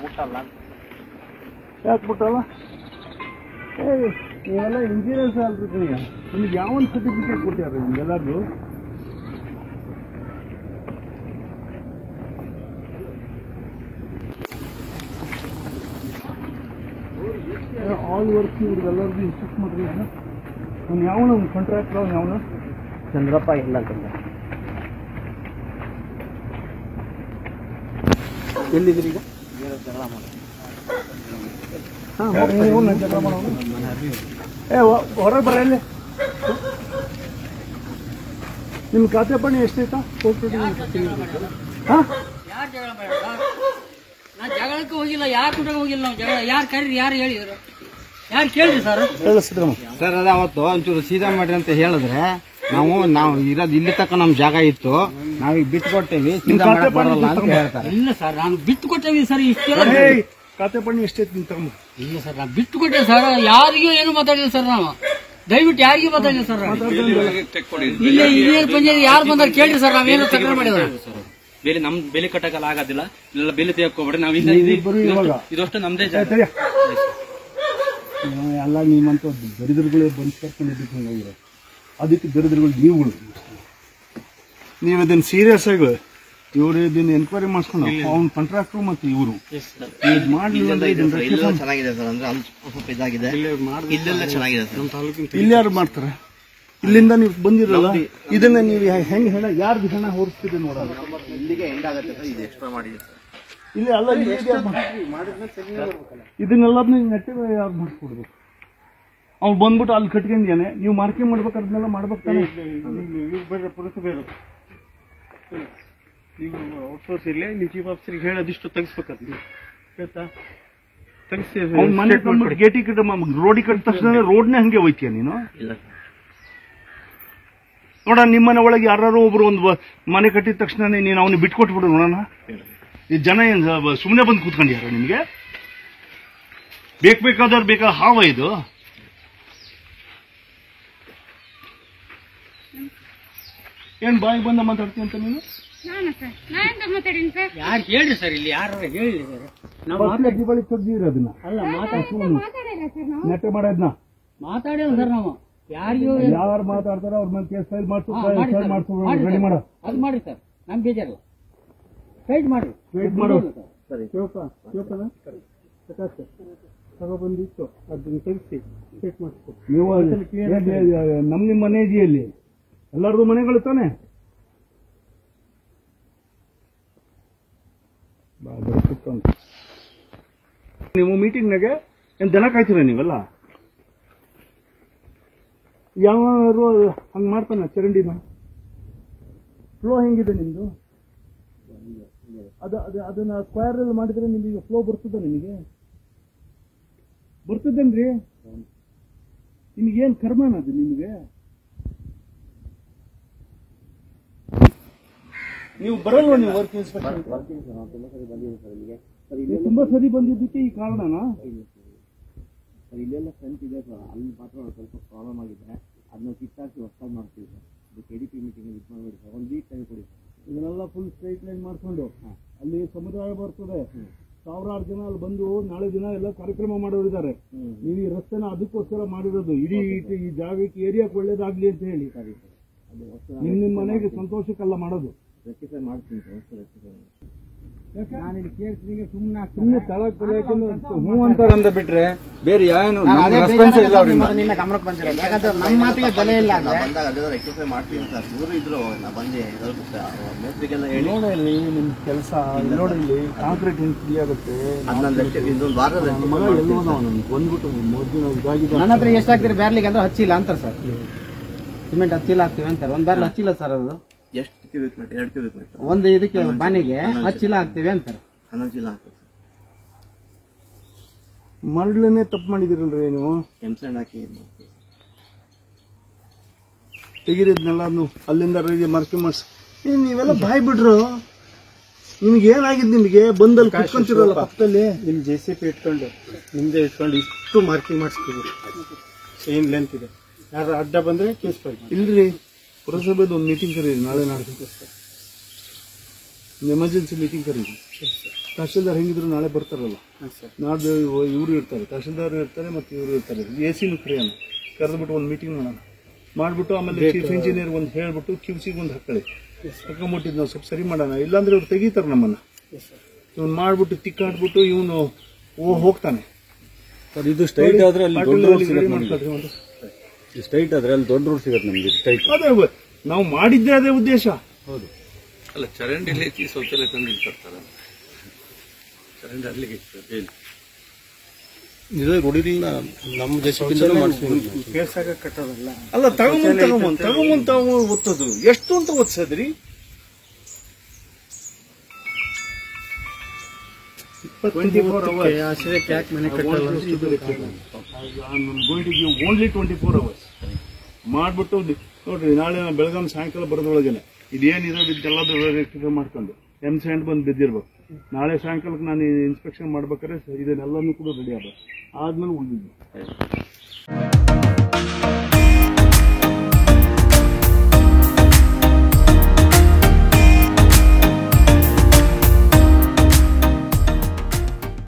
ಬಿಟ್ಟಲ್ಲ ಯಾಕೆ ಬಿಟ್ಟಲ್ಲ ಏ ನೀವೆಲ್ಲ ಇಂಜಿನಿಯರ್ಸ್ ಅಲ್ರಿ ನೀವು ನಿಮ್ಗೆ ಯಾವೊಂದು ಸರ್ಟಿಫಿಕೇಟ್ ಕೊಟ್ಟ್ಯಾರ ನಿಮ್ಗೆಲ್ಲರಿಗೂ ಆಲ್ ವರ್ಕ್ ಇವ್ರಿಗೆಲ್ಲರಿಗೂ ಇನ್ಸ್ಟ್ರಕ್ಟ್ ಮಾಡ್ರಿ ಅವ್ನು ಯಾವನ ಕಾಂಟ್ರಾಕ್ಟರ್ ಅವ್ನು ಯಾವನ ಚಂದ್ರಪ್ಪ ಇಲ್ಲ ಅಂತಂದ ಎಲ್ಲಿದ್ದೀರಿ ಈಗ ಹಾಂ ನೀವು ಜಗಳ ಮಾಡೋಣ ಏ ಹೊರಗೆ ಬರ ಇಲ್ಲಿ ನಿಮ್ಮ ಖಾತೆ ಪಣಿ ಎಷ್ಟೈತಾ ಹಾಂ ಯಾರು ಜಗಳ ಬೇಡ ನಾನು ಜಗಳಕ್ಕೆ ಹೋಗಿಲ್ಲ ಯಾರು ಕೂಡ ಹೋಗಿಲ್ಲ ನಾವು ಜಗಳ ಯಾರು ಕರೀರಿ ಯಾರು ಹೇಳಿದ್ರು ಯಾರು ಕೇಳ್ರಿ ಸರ್ ಹೇಳಿ ಸಿದ್ದರಾಮ ಸರ್ ಅದ ಅವತ್ತು ಒಂಚೂರು ಸೀದಾ ಮಾಡ್ರಿ ಅಂತ ಹೇಳಿದ್ರೆ ನಾವು ನಾವು ಇರೋದು ಇಲ್ಲಿ ತಕ್ಕ ನಮ್ ಜಾಗ ಇತ್ತು ನಾವೀಗ ಬಿಟ್ಟು ಕೊಟ್ಟೇವಿ ಸೀದಾ ಖಾತೆ ಮಾಡಕ್ ಬರಲ್ಲ ಅಂತ ತಗೊಂಬ. ಹೇಳ್ತಾರೆ ಇಲ್ಲ ಸರ್ ನಾನು ಬಿಟ್ಟು ಕೊಟ್ಟೇವಿ ಸರ್ ಇಷ್ಟೆಲ್ಲ ಏಯ್, ಖಾತೆ ಪಣಿ ಎಷ್ಟೈತಿ ನಿಮ್ಮ ತಗೊಂಬ ಇಲ್ಲ ಸರ್ ನಾನು ಬಿಟ್ಟು ಕೊಟ್ಟೆ ಸರ್ ಯಾರಿಗೂ ಏನು ಮಾತಾಡಿಲ್ಲ ಸರ್ ನಾವು ದಯವಿಟ್ಟು ಯಾರಿಗೂ ಮಾತಾಡಿಲ್ಲ ಸರ್ ನಾವು. ಇಲ್ಲಿ ಇಂಜಿನಿಯರ್ ಪಂಚಾಯತ್ ಯಾರು ಬಂದಾರ ಕೇಳ್ರಿ ಸರ್ ನಾವೇನು ತಕರಾರು ಮಾಡಿದ್ರೆ ಬೇಲಿ ನಮ್ ಬೇಲಿ ಕಟ್ಟಕಲ್ಲ ಆಗೋದಿಲ್ಲ ಇಲ್ಲ ಬೇಲಿ ತೆಗೆಕೋಬೇಡಿ ನಾವು ಇಲ್ಲ ಇದು- ಇಬ್ಬರು ಇವಾಗ ಇದಷ್ಟು- ಇದಷ್ಟು ನಮ್ದೇ ಜಾಗ ತಡಿಯ. ನೀವು ಎಲ್ಲ ನಿಮ್ಮಂತ ದರಿದ್ರಗಳೇ ಬಂದು ಕರ್ಕೊಂಡಿದ್ದಕ್ಕೆ ಹಂಗಾಗಿರೋ ಅದಕ್ಕೆ ದರಿದ್ರಗಳು ನೀವುಗಳು ನೀವು ಇದನ್ನ ಸೀರಿಯಸ್ ಆಗಿ ಇವರು ಇದನ್ನ ಎನ್ಕ್ವೈರಿ ಮಾಡಿಸ್ಕೊಂಡು ಅವ್ನ ಕಾಂಟ್ರಾಕ್ಟ್ರು ಮತ್ತು ಇವರು ಇದು ಮಾಡಲಿಲ್ಲ ಅಂದ್ರೆ ಇದನ್ನ ರಕ್ಷಿಸೋಣ. ಇಲ್ಲೆಲ್ಲ ಚೆನ್ನಾಗಿದೆ ಸರ್ ಅಂದ್ರೆ ಅಲ್ಲಿ ಸ್ವಲ್ಪ ಇದಾಗಿದೆ ಇಲ್ಲೆಲ್ಲ ಚೆನ್ನಾಗಿದೆ ಸರ್ ಇಲ್ಲಿ ಯಾರು ಮಾಡ್ತಾರೆ ಇಲ್ಲಿಂದ ನೀವು ಬಂದಿರಲ್ಲ ಇದನ್ನ ನೀವು ಹೆಂಗ್ ಹೆಣ ಯಾರ್ದು ಹೆಣ ಹೊರಿಸ್ತಿದೆ ನೋಡಲ್ಲ ಇಲ್ಲಿಗೆ ಎಂಡ್ ಆಗುತ್ತೆ ಸರ್ ಇದು ಎಕ್ಸ್ಟ್ರಾ ಮಾಡಿದೆ ಸರ್ ಇಲ್ಲಿ ಅಲ್ಲ ಇಲ್ಲಿ ಇದು ಯಾರ್ ಮಾಡ್ತಾರೆ? ಇದನ್ನೆಲ್ಲದನ್ನ ನೆಟ್ಟಿಗೆ ಯಾರು ಮಾಡಿಸ್ಕೊಡ್ಬೇಕು ಅವ್ನು ಬಂದ್ಬಿಟ್ಟು ಅಲ್ಲಿ ಕಟ್ಕೊಂಡಿದ್ದಾನೆ ನೀವು ಮಾರ್ಕಿಂಗ್ ಮಾಡ್ಬೇಕು ಅದನ್ನೆಲ್ಲ ಮಾಡ್ಬೇಕು ತಾನೆ ನೀವು ಔಟ್ಸೋರ್ಸ್ ಇಲ್ಲೇ ನೀವು ಚೀಫ್ ಆಫೀಸರ್ಗೆ ಹೇಳಿ ಅದಿಷ್ಟು ತೆಗಿಸ್ಬೇಕಾದ್ರೆ ಆಯ್ತಾ ತೆಗಿಸಿ ಅವ್ನ ಮನೆ ತಂದ್ಬಿಟ್ಟು ಗೇಟಿ ಕಟ್ಟ ರೋಡಿ ಕಟ್ಟಿದ ತಕ್ಷಣ ರೋಡ್ನೇ ಹಂಗೆ ಹೋಯ್ತೀಯ ನೀನು ಇಲ್ಲ ನೋಡ ನಿಮ್ಮ ಮನೆ ಒಳಗೆ ಯಾರು ಒಬ್ರು ಒಂದು ಬ- ಮನೆ ಕಟ್ಟಿದ ತಕ್ಷಣ ನೀನು ಅವನಿಗೆ ಬಿಟ್ಕೊಟ್ಬಿಡು ನೋಡೋಣ ಈ ಜನ ಏನ್ ಸುಮ್ಮನೆ ಬಂದು ಕೂತ್ಕೊಂಡಿಯಾರ ನಿಮಗೆ ಬೇಕು ಬೇಕಾದವ್ರು ಬೇಕಾ ಹಾವ ಇದು ಏನ್ ಬಾಯಿ ಬಂದ ಮಾತಾಡ್ತೀನಿ ಅಂತ ನೀನು ನಾನು ಸರ್ ನಾನೆಂತ ಮಾತಾಡೀನಿ ಸರ್ ಯಾರು ಕೇಳ್ರಿ ಸರ್ ಇಲ್ಲಿ ಯಾರು ಹೇಳಿ ಸರ್ ನಾವು ಬಸ್ಲೆ ದೀಪಾವಳಿ ತೆಗ್ದಿರ ಅದನ್ನ ಅಲ್ಲ ಮಾತಾಡ್ ಮಾತಾಡಿಲ್ಲ ಸರ್ ನಾವು ನೆಟ್ಟೆ ಮಾಡೋದ್ನ ಮಾತಾಡಿಲ್ಲ ಸರ್ ನಾವು ಯಾರಿಗೂ ಯಾರು ಮಾತಾಡ್ತಾರೋ ಅವ್ರ ಮೇಲೆ ಕೇಸ್ ಫೈಲ್ ಮಾಡ್ಸು ಹಾ, ಮಾಡಿ ಫೈಲ್ ಸರ್. ಮಾಡ್ಸು ಮಾಡಿ ರೆಡಿ ಸರ್. ಮಾಡು ಅದು ಮಾಡಿ ಸರ್ ನಮ್ಗೆ ಬೇಜಾರಲ್ಲ ಸ್ಟ್ರೈಟ್ ಮಾಡ್ರಿ ವೇಟ್ ಮಾಡು ಸರಿ ಶಿವಪ್ಪ ಶಿವಪ್ಪನ ಪ್ರಕಾಶ್ ತಗೊಬಂದಿತ್ತು ಅದನ್ನ ತೆಗಿಸಿ ಚೆಕ್ ಮಾಡಿಸ್ಕೊ ನೀವು ನಮ್ ನಿಮ್ಮ ಮನೆ ಇದೆಯಲ್ಲಿ ಎಲ್ಲರದು ಮನೆಗಳು ತಾನೆ ಬಾ, ಬಾ, ಕೂತ್ಕೊಂಡು. ನೀವು ಮೀಟಿಂಗ್ನಾಗೆ ಏನ್ ದನ ಕಾಯ್ತೀರ ನೀವೆಲ್ಲ ಯಾರು ಹಂಗ್ ಮಾಡ್ತಾನ ಚರಂಡಿನ ಫ್ಲೋ ಹೆಂಗಿದೆ ನಿಮ್ದು ಅದ ಅದ ಅದನ್ನ ಸ್ಕ್ವೇರ್ ಅಲ್ಲಿ ಮಾಡಿದ್ರೆ ನಿಮಗೆ ಫ್ಲೋ ಬರ್ತದ ನಿಮಗೆ ಬರ್ತದೇನ್ರಿ ನಿಮಗೇನ್ ಕರ್ಮನ ಅದು ನಿಮಗೆ ನೀವು ಬರಲ್ವ ನೀವು ವರ್ಕ್ ಇನ್ಸ್ಪೆಕ್ಷನ್ ತುಂಬಾ ಸರಿ ಬಂದಿದ್ದಕ್ಕೆ ಈ ಕಾರಣನಾ ಸರ್ ಇಲ್ಲೆಲ್ಲ ಫ್ರೆಂಡ್ಸ್ ಇದೆ ಸರ್ ಅಲ್ಲಿ ಮಾತ್ರ ಒಂದ್ ಸ್ವಲ್ಪ ಪ್ರಾಬ್ಲಮ್ ಆಗಿದೆ ಅದನ್ನ ಕಿತ್ತಾಕಿ ಹೊಸದಾಗಿ ಮಾಡ್ತೀವಿ ಸರ್ ಇದು ಕೆ ಡಿ ಪಿ ಮೀಟಿಂಗ್ ಇದು ಮಾಡಬೇಡಿ ಸರ್ ಒಂದು ವೀಕ್ ಟೈಮ್ ಕೊಡಿ ಸರ್ ಇದನ್ನೆಲ್ಲ ಫುಲ್ ಸ್ಟ್ರೈಟ್ ಲೈನ್ ಮಾಡ್ಕೊಂಡು ಅಲ್ಲಿ ಸಮುದಾಯ ಬರ್ತದೆ ಸಾವಿರಾರು ಜನ ಅಲ್ಲಿ ಬಂದು ನಾಳೆ ದಿನ ಎಲ್ಲ ಕಾರ್ಯಕ್ರಮ ಮಾಡೋರಿದ್ದಾರೆ ನೀವು ಈ ರಸ್ತೆನ ಅದಕ್ಕೋಸ್ಕರ ಮಾಡಿರೋದು ಇಡೀ ಈ- ಈ ಜಾಗಕ್ಕೆ ಏರಿಯಾಕ್ಕೆ ಒಳ್ಳೇದಾಗ್ಲಿ ಅಂತ ಹೇಳಿ ಸರಿ ಸರ್ ಅದು ಹೊಸ ನಿಮ್ ನಿಮ್ ಮನೆಗೆ ಸಂತೋಷಕ್ಕೆಲ್ಲ ಮಾಡೋದು ರೆಕ್ಟಿಫೈ ಮಾಡ್ತೀನಿ ಸರ್ ಹೊಸ ರೆಕ್ಟಿಫೈ ನಾನು ಇಲ್ಲಿ ಕೇಳ್ತೀನಿ ಸುಮ್ಮನೆ ಸುಮ್ಮನೆ ತಳಕ್ ಯಾಕಂದ್ರೆ ಹ್ಞೂ ಅಂತಾರಂದ ಬಿಟ್ರೆ ಬೇರೆ ಏನು ರೆಸ್ಪಾನ್ಸ್ ಇಲ್ಲ ಅವ್ರಿಂದ ನಿನ್ನ ಗಮನಕ್ಕೆ ಬಂದಿರೋದು ಯಾಕಂದ್ರೆ ನಮ್ಮ ಮಾತಿಗೆ ಬೆಲೆ ಇಲ್ಲ ನಾ ಅಂದ್ರೆ ಬಂದಾಗ ಅದೆಲ್ಲ ರೆಕ್ಟಿಫೈ ಮಾಡ್ತೀನಿ ಸರ್ ಇವರು ಇದ್ರು ನಾ ಬಂದೆ ಮೇಸ್ತ್ರಿಗೆಲ್ಲ ಹೇಳಿ ನೋಡಿ ನಿಮ್ ಕೆಲಸ ನೋಡಿ ಇಲ್ಲಿ ಕಾಂಕ್ರೀಟ್ ಹೆಂಗ್ ಫ್ರೀ ಆಗುತ್ತೆ ಅದನ್ನ ರೆಕ್ಟಿಫೈ ಇನ್ನೊಂದು ವಾರದ ನನ್ನ ಮಗ ಎಲ್ಲೋ ನನ್ಗೆ ಬಂದ್ಬಿಟ್ಟು ಮೂರ್ ದಿನ ಇದಾಗಿದೆ ನನ್ನ ಹತ್ರ ಎಷ್ಟು ಹಾಕ್ತೀರಿ ಬ್ಯಾರ್ಲಿಗೆ ಅಂದ್ರೆ ಹಚ್ಚಿಲ್ಲ ಅಂತಾರೆ ಸರ್ ಸಿಮೆಂಟ್ ಹಚ್ಚಿಲ್ಲ ಹಾಕ್ತೀವಿ ಅಂತಾರೆ ಒಂದ್ ಬ್ಯಾರ್ಲ್ ಹಚ್ಚಿಲ್ಲ ಸರ್ ಅದು ಎಷ್ಟು ಕ್ಯೂಬಿಕ್ ಮೀಟರ್ ಎರಡು ಕ್ಯೂಬಿಕ್ ಮೀಟರ್ ಒಂದು ಇದಕ್ಕೆ ಬಾನಿಗೆ ಹಚ್ಚಿಲ್ಲ ಹಾಕ್ತೀವಿ ಅಂತಾರೆ ಹನ್ನೊಂದು ಚೀಲ ಹಾಕ್ಬೇಕು ಸರ್ ಮರಳನ್ನೇ ತಪ್ಪು ಮಾಡಿದಿರಲ್ರಿ ನೀವು ಕೆಂಪ್ಸಂಡ್ ಹಾಕಿ ಇದ್ ಮಾಡ್ತೀವಿ. ತೆಗಿರಿದ್ನೆಲ್ಲ ಅಲ್ಲಿಂದ ರೆಡಿ ಮರ್ಕಿ ಮಾಡಿಸಿ ನೀವೆಲ್ಲ ಬಾಯ್ ಬಿಡ್ರು ನಿಮ್ಗೆ ಏನಾಗಿದೆ ನಿಮಗೆ ಬಂದಲ್ಲಿ ಕುತ್ಕೊಂತಿರಲ್ಲ ಪಕ್ಕದಲ್ಲಿ ನಿಮ್ ಜೆ ಸಿ ಪಿ ಇಟ್ಕೊಂಡು ನಿಮ್ದೇ ಇಟ್ಕೊಂಡು ಇಷ್ಟು ಮಾರ್ಕಿಂಗ್ ಮಾಡಿಸ್ತೀವಿ ಏನ್ ಲೆಂತ್ ಇದೆ ಯಾರು ಅಡ್ಡ ಬಂದ್ರೆ ಕೇಸ್ ಫೈಲ್ ಇಲ್ರಿ ಪುರಸಭೆದು ಒಂದು ಮೀಟಿಂಗ್ ಕರೀರಿ ನಾಳೆ ನಾಡ್ದು ಎಮರ್ಜೆನ್ಸಿ ಮೀಟಿಂಗ್ ಕರೀರಿ ತಹಶೀಲ್ದಾರ್ ಹೆಂಗಿದ್ರು ನಾಳೆ ಬರ್ತಾರಲ್ಲ ನಾಡ್ದು ಇವರು ಇರ್ತಾರೆ ತಹಶೀಲ್ದಾರ್ ಇರ್ತಾರೆ ಮತ್ತೆ ಇವರು ಇರ್ತಾರೆ ಎ ಸಿನೂ ಕರೆಯೋಣ ಕರೆದ್ಬಿಟ್ಟು ಒಂದು ಮೀಟಿಂಗ್ ಮಾಡೋಣ ಮಾಡ್ಬಿಟ್ಟು ಆಮೇಲೆ ಚೀಫ್ ಇಂಜಿನಿಯರ್ ಒಂದು ಹೇಳ್ಬಿಟ್ಟು ಕ್ಯೂ ಸಿಗೆ ಒಂದು ಹಾಕೊಳ್ಳಿ ಹಾಕೊಂಬಿಟ್ಟಿದ್ದು ನಾವು ಸ್ವಲ್ಪ ಸರಿ ಮಾಡೋಣ ಇಲ್ಲಾಂದ್ರೆ ಇವ್ರು ತೆಗಿತಾರೆ ನಮ್ಮನ್ನ ಇವ್ನು ಮಾಡ್ಬಿಟ್ಟು ತಿಕ್ಕಾಡ್ಬಿಟ್ಟು ಇವನು ಓ ಹೋಗ್ತಾನೆ ಇದು ಸ್ಟ್ರೈಟ್ ಆದ್ರೆ ಅಲ್ಲಿ ದೊಡ್ಡ ರೋಡ್ ಸಿಗುತ್ತೆ ನಮ್ಗೆ ಮಾಡ್ಕೊಳ್ರಿ ಒಂದು. ಸ್ಟ್ರೈಟ್ ಆದ್ರೆ ಅಲ್ಲಿ ದೊಡ್ಡ ರೋಡ್ ಸಿಗುತ್ತೆ ನಮ್ಗೆ ಸ್ಟ್ರೈಟ್ ಅದೇ ವ- ನಾವು ಮಾಡಿದ್ದೇ ಅದೇ ಉದ್ದೇಶ ಅಲ್ಲ ಚರಂಡಿಲಿ ಐತಿ ಶೌಚಾಲಯ ತಂದು ಇಲ್ಲಿ ತರ್ತಾರೆ ಚರಂಡಿ ಅಲ್ಲಿಗೆ ಇರ್ತದೆ ಇದು ರೋಡಿಲ್ಲ ನಮ್ಮ ಜೆಸಿಬಿಂದಲೂ ಮಾಡಿಸ್ತೀವಿ ಕೇಳ್ಸಾಗ ಕಟ್ಟೋದಲ್ಲ ಅಲ್ಲ ತಗೊಂಬಂದ್ ತಗೊಂಬಂದ್ ತಗೊಂಬಂದ್ ತಾವು ಒತ್ತದು ಎಷ್ಟು ಅಂತ ಒತ್ಸದ್ರಿ ಟ್ವೆಂಟಿ ಫೋರ್ ಅವರ್ಸ್ ಆಶ್ರಯಕ್ಕೆ ಯಾಕೆ ಮನೆ ಕಟ್ಟಲ್ಲ ಅಂತ ಇದು going to give only twenty four hours ಮಾಡ್ಬಿಟ್ಟು ದಿ- ನೋಡ್ರಿ ನಾಳೆ ನಾನು ಬೆಳಗಾಂ ಸಾಯಂಕಾಲ ಬರೋದ್ರೊಳಗೇನೆ ಇದೇನಿದೆ ಇದೆಲ್ಲದು ರೆಕ್ಟಿಫೈ ಮಾಡ್ಕೊಂಡು ಎಮ್ ಸ್ಯಾಂಡ್ ಬಂದು ಬಿದ್ದಿರ್ಬೇಕು ನಾಳೆ ಸಾಯಂಕಾಲಕ್ಕೆ ನಾನು ಇನ್ಸ್ಪೆಕ್ಷನ್ ಮಾಡ್ಬೇಕಾದ್ರೆ ಇದನ್ನೆಲ್ಲನೂ ಕೂಡ ರೆಡಿ ಆಗ್ಬೇಕು ಆದ್ಮೇಲೆ ಉಳಿದಿದ್ದು